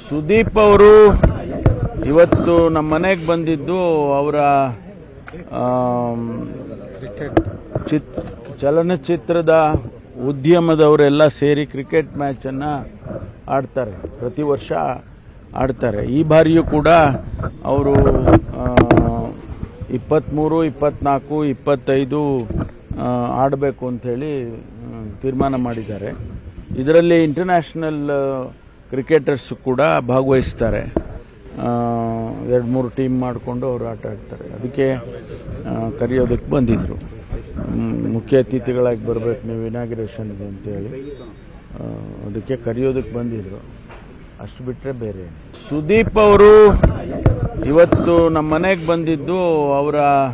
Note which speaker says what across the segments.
Speaker 1: ಸುದೀಪ್ ಅವರು ಇವತ್ತು ನಮ್ಮ ಮನೆಗೆ ಬಂದಿದ್ದು ಅವರ ಚಿತ್ ಚಲನಚಿತ್ರದ ಉದ್ಯಮದವರೆಲ್ಲ ಸೇರಿ ಕ್ರಿಕೆಟ್ ಮ್ಯಾಚನ್ನು ಆಡ್ತಾರೆ ಪ್ರತಿ ವರ್ಷ ಆಡ್ತಾರೆ ಈ ಬಾರಿಯೂ ಕೂಡ ಅವರು ಇಪ್ಪತ್ತ್ಮೂರು ಇಪ್ಪತ್ನಾಲ್ಕು ಇಪ್ಪತ್ತೈದು ಆಡಬೇಕು ಅಂಥೇಳಿ ತೀರ್ಮಾನ ಮಾಡಿದ್ದಾರೆ ಇದರಲ್ಲಿ ಇಂಟರ್ನ್ಯಾಷನಲ್ ಕ್ರಿಕೆಟರ್ಸ್ ಕೂಡ ಭಾಗವಹಿಸ್ತಾರೆ ಎರಡು ಮೂರು ಟೀಮ್ ಮಾಡಿಕೊಂಡು ಅವರು ಆಟ ಆಡ್ತಾರೆ ಅದಕ್ಕೆ ಆ, ಕರೆಯೋದಕ್ಕೆ ಬಂದಿದ್ದರು ಮುಖ್ಯ ಅತಿಥಿಗಳಾಗಿ ಬರಬೇಕು ನೀವು ಇನಾಗ್ರೇಷನ್ ಇದೆ ಅಂತೇಳಿ ಆ, ಅದಕ್ಕೆ ಕರೆಯೋದಕ್ಕೆ ಬಂದಿದ್ದರು ಅಷ್ಟು ಬಿಟ್ಟರೆ ಬೇರೆ ಏನು. ಸುದೀಪ್ ಅವರು ಇವತ್ತು ನಮ್ಮ ಮನೆಗೆ ಬಂದಿದ್ದು ಅವರ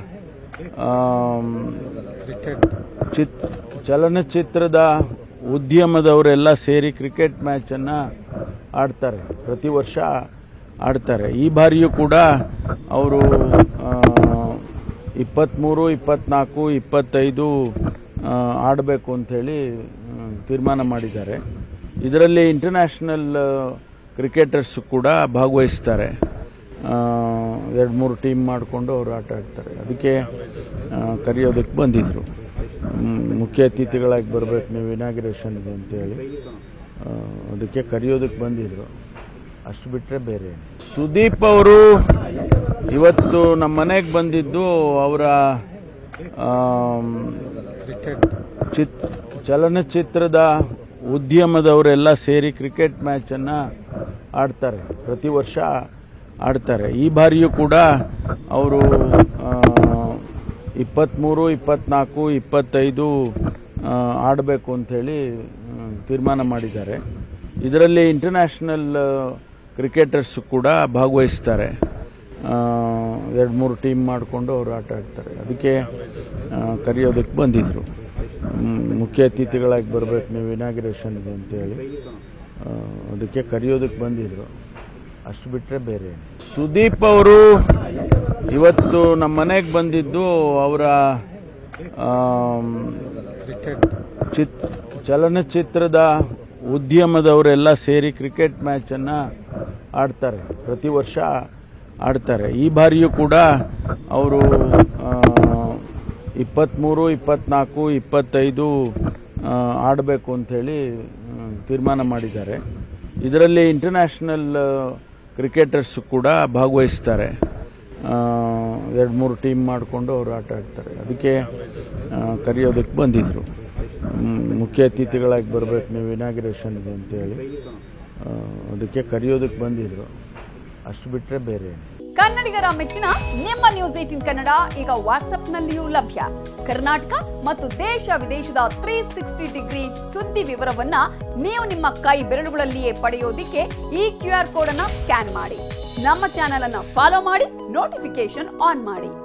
Speaker 1: ಚಿತ್ ಚಲನಚಿತ್ರದ ಉದ್ಯಮದವರೆಲ್ಲ ಸೇರಿ ಕ್ರಿಕೆಟ್ ಮ್ಯಾಚನ್ನು ಆಡ್ತಾರೆ ಪ್ರತಿ ವರ್ಷ ಆಡ್ತಾರೆ ಈ ಬಾರಿಯೂ ಕೂಡ ಅವರು ಇಪ್ಪತ್ತ್ಮೂರು ಇಪ್ಪತ್ನಾಲ್ಕು ಇಪ್ಪತ್ತೈದು ಆಡಬೇಕು ಅಂಥೇಳಿ ತೀರ್ಮಾನ ಮಾಡಿದ್ದಾರೆ ಇದರಲ್ಲಿ ಇಂಟರ್ನ್ಯಾಷನಲ್ ಕ್ರಿಕೆಟರ್ಸ್ ಕೂಡ ಭಾಗವಹಿಸ್ತಾರೆ ಎರಡು ಮೂರು ಟೀಮ್ ಮಾಡಿಕೊಂಡು ಅವರು ಆಟ ಆಡ್ತಾರೆ ಅದಕ್ಕೆ ಆ, ಕರೆಯೋದಕ್ಕೆ ಬಂದಿದ್ದರು ಮುಖ್ಯ ಅತಿಥಿಗಳಾಗಿ ಬರಬೇಕು ನೀವು ಇನಾಗ್ರೇಷನ್ ಇದೆ ಅಂತೇಳಿ ಆ, ಅದಕ್ಕೆ ಕರೆಯೋದಕ್ಕೆ ಬಂದಿದ್ದರು ಅಷ್ಟು ಬಿಟ್ಟರೆ ಬೇರೆ ಏನು. ಸುದೀಪ್ ಅವರು ಇವತ್ತು ನಮ್ಮ ಮನೆಗೆ ಬಂದಿದ್ದು ಅವರ ಚಿತ್ ಚಲನಚಿತ್ರದ ಉದ್ಯಮದವರೆಲ್ಲ ಸೇರಿ ಕ್ರಿಕೆಟ್ ಮ್ಯಾಚನ್ನು ಆಡ್ತಾರೆ ಪ್ರತಿ ವರ್ಷ ಆಡ್ತಾರೆ ಈ ಬಾರಿಯೂ ಕೂಡ ಅವರು ಇಪ್ಪತ್ತ್ಮೂರು ಇಪ್ಪತ್ನಾಲ್ಕು ಇಪ್ಪತ್ತೈದು ಆಡಬೇಕು ಅಂಥೇಳಿ ತೀರ್ಮಾನ ಮಾಡಿದ್ದಾರೆ ಇದರಲ್ಲಿ ಇಂಟರ್ನ್ಯಾಷನಲ್ ಕ್ರಿಕೆಟರ್ಸ್ ಕೂಡ ಭಾಗವಹಿಸ್ತಾರೆ ಎರಡು ಮೂರು ಟೀಮ್ ಮಾಡಿಕೊಂಡು ಅವರು ಆಟ ಆಡ್ತಾರೆ ಅದಕ್ಕೆ ಆ, ಕರೆಯೋದಕ್ಕೆ ಬಂದಿದ್ದರು ಮುಖ್ಯ ಅತಿಥಿಗಳಾಗಿ ಬರಬೇಕು ನೀವು ಇನಾಗ್ರೇಷನ್ ಇದೆ ಅಂತೇಳಿ ಆ, ಅದಕ್ಕೆ ಕರೆಯೋದಕ್ಕೆ ಬಂದಿದ್ದರು ಅಷ್ಟು ಬಿಟ್ಟರೆ ಬೇರೆ ಏನು. ಸುದೀಪ್ ಅವರು ಇವತ್ತು ನಮ್ಮ ಮನೆಗೆ ಬಂದಿದ್ದು ಅವರ ಚಿತ್ ಚಲನಚಿತ್ರದ ಉದ್ಯಮದವರೆಲ್ಲ ಸೇರಿ ಕ್ರಿಕೆಟ್ ಮ್ಯಾಚನ್ನು ಆಡ್ತಾರೆ ಪ್ರತಿ ವರ್ಷ ಆಡ್ತಾರೆ ಈ ಬಾರಿಯೂ ಕೂಡ ಅವರು ಇಪ್ಪತ್ತ್ಮೂರು ಇಪ್ಪತ್ನಾಲ್ಕು ಇಪ್ಪತ್ತೈದು ಆಡಬೇಕು ಅಂಥೇಳಿ ತೀರ್ಮಾನ ಮಾಡಿದ್ದಾರೆ ಇದರಲ್ಲಿ ಇಂಟರ್ನ್ಯಾಷನಲ್ ಕ್ರಿಕೆಟರ್ಸ್ ಕೂಡ ಭಾಗವಹಿಸ್ತಾರೆ ಎರಡು ಮೂರು ಟೀಮ್ ಮಾಡಿಕೊಂಡು ಅವರು ಆಟ ಆಡ್ತಾರೆ ಅದಕ್ಕೆ ಆ, ಕರೆಯೋದಕ್ಕೆ ಬಂದಿದ್ದರು ಮುಖ್ಯ ಅತಿಥಿಗಳಾಗಿ ಬರಬೇಕು ನೀವು ಇನಾಗ್ರೇಷನ್ ಇದೆ ಅಂತೇಳಿ ಆ, ಅದಕ್ಕೆ ಕರೆಯೋದಕ್ಕೆ ಬಂದಿದ್ದರು ಅಷ್ಟು ಬಿಟ್ಟರೆ ಬೇರೆ ಏನು.
Speaker 2: ಕನ್ನಡಿಗರ ಮೆಚ್ಚಿನ ನಿಮ್ಮ ನ್ಯೂಸ್ ಏಟಿನ್ ಕನ್ನಡ ಈಗ ವಾಟ್ಸ್ಆಪ್ನಲ್ಲಿಯೂ ಲಭ್ಯ ಕರ್ನಾಟಕ ಮತ್ತು ದೇಶ ವಿದೇಶದ ತ್ರೀ ಸಿಕ್ಸ್ಟಿ ಡಿಗ್ರಿ ಸುದ್ದಿ ವಿವರವನ್ನ ನೀವು ನಿಮ್ಮ ಕೈ ಬೆರಳುಗಳಲ್ಲಿಯೇ ಪಡೆಯೋದಿಕ್ಕೆ ಈ ಕ್ಯೂ ಆರ್ ಕೋಡ್ ಅನ್ನ ಸ್ಕ್ಯಾನ್ ಮಾಡಿ ನಮ್ಮ ಚಾನೆಲ್ ಅನ್ನ ಫಾಲೋ ಮಾಡಿ ನೋಟಿಫಿಕೇಶನ್ ಆನ್ ಮಾಡಿ